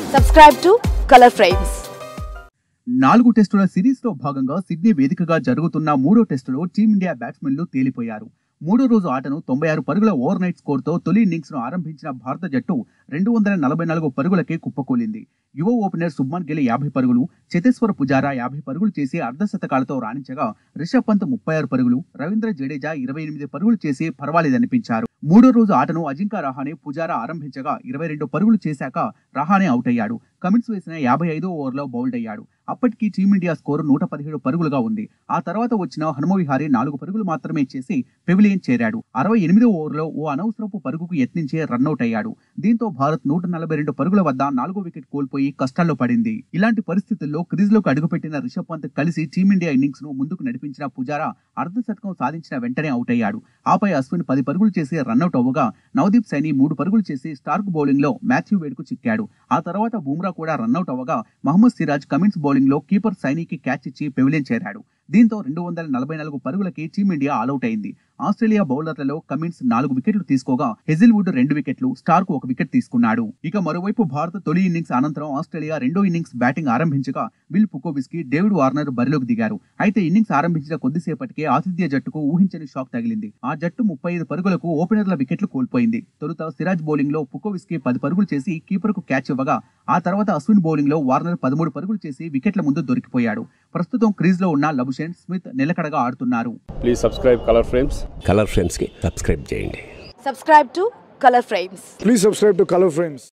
Subscribe to Color Frames. నాలుగు టెస్టుల series లో భాగంగా సిడ్నీ వేదికగా జరుగుతున్న మూడో టెస్టులో టీమిండియా బ్యాట్స్మెన్లు తేలిపోయారు మూడో రోజు ఆటను తొంభై ఆరు పరుగుల ఓవర్ నైట్ స్కోర్తో తొలి ఇన్నింగ్స్ ను ఆరంభించిన భారత జట్టు రెండు వందల నలభై నాలుగు పరుగులకే కుప్పకూలింది యువ ఓపెనర్ సుబ్మాన్ గిల్ యాభై పరుగులు చేతేశ్వర పుజారా యాభై పరుగులు చేసి అర్ధశతకాలతో రాణించగా రిషబ్ పంత్ ముప్పై ఆరు పరుగులు రవీంద్ర జడేజా ఇరవై ఎనిమిది పరుగులు చేసి పర్వాలేదనిపించారు మూడో రోజు ఆటను అజింకా రహానే పుజారా ఆరంభించగా ఇరవై రెండు పరుగులు చేశాక రహానే అవుట్ అయ్యాడు కమిన్స్ వేసిన యాభై ఐదో ఓవర్లో బౌల్డ్ అయ్యాడు అప్పటికి టీమిండియా స్కోరు నూట పదిహేడు పరుగులుగా ఉంది ఆ తర్వాత వచ్చిన హనుమవిహారి నాలుగు పరుగులు మాత్రమే చేసి పెవిలియన్ చేరాడు అరవై ఎనిమిదో ఓవర్లో ఓ అనవసరపు పరుగుకు యత్నించే రన్అట్ అయ్యాడు దీంతో భారత్ నూట నలభై రెండు పరుగుల వద్ద నాలుగో వికెట్ కోల్పోయి కష్టాల్లో పడింది ఇలాంటి పరిస్థితుల్లో క్రీజ్లోకి అడుగుపెట్టిన రిషబ్ పంత్ కలిసి టీమిండియా ఇన్నింగ్స్ ను ముందుకు నడిపించిన పుజారా అర్ధ శతకం సాధించిన వెంటనే అవుట్ అయ్యాడు ఆపై అశ్విన్ పది పరుగులు చేసి రన్అట్ అవ్వగా నవదీప్ సైని మూడు పరుగులు చేసి స్టార్క్ బౌలింగ్ లో మాథ్యూ వేడ్కు చిక్కాడు ఆ తర్వాత బుమ్రా కూడా రన్అట్ అవ్వగా మహమ్మద్ సిరాజ్ కమిన్స్ బౌలింగ్ లో కీపర్ సైనీకి క్యాచ్ ఇచ్చి పెవిలియన్ చేరాడు దీంతో రెండు వందల నలభై నాలుగు పరుగులకి టీమిండియా ఆల్అౌట్ అయింది ఆస్ట్రేలియా బౌలర్లలో కమిన్స్ నాలుగు వికెట్లు తీసుకోగా హెజిల్వుడ్ రెండు వికెట్లు స్టార్క్ ఒక వికెట్ తీసుకున్నాడు ఇక మరోవైపు భారత తొలి ఇన్నింగ్స్ అనంతరం ఆస్ట్రేలియా రెండో ఇన్నింగ్స్ బ్యాటింగ్ ఆరంభించగా విల్ పుకోవిస్కి డేవిడ్ వార్నర్ బరిలోకి దిగారు అయితే ఇన్నింగ్స్ ఆరంభించిన కొద్దిసేపటికే ఆతిథ్య జట్టుకు ఊహించని షాక్ తగిలింది ఆ జట్టు ముప్పై ఐదు పరుగులకు ఓపెనర్ల వికెట్లు కోల్పోయింది తొలుత సిరాజ్ బౌలింగ్ లో పుకోవిస్కి పది పరుగులు చేసి కీపర్ కు క్యాచ్ ఇవ్వగా ఆ తర్వాత అశ్విన్ బౌలింగ్ లో వార్నర్ పదమూడు పరుగులు చేసి వికెట్ల ముందు దొరికిపోయాడు ప్రస్తుతం క్రీజ్ లో ఉన్న లబుషేన్ స్మిత్ నిలకడగా ఆడుతున్నారు please subscribe colour frames colour ఫ్రెండ్స్కి సబ్స్క్రైబ్ చేయండి Subscribe to Color Frames. Please subscribe to Color Frames.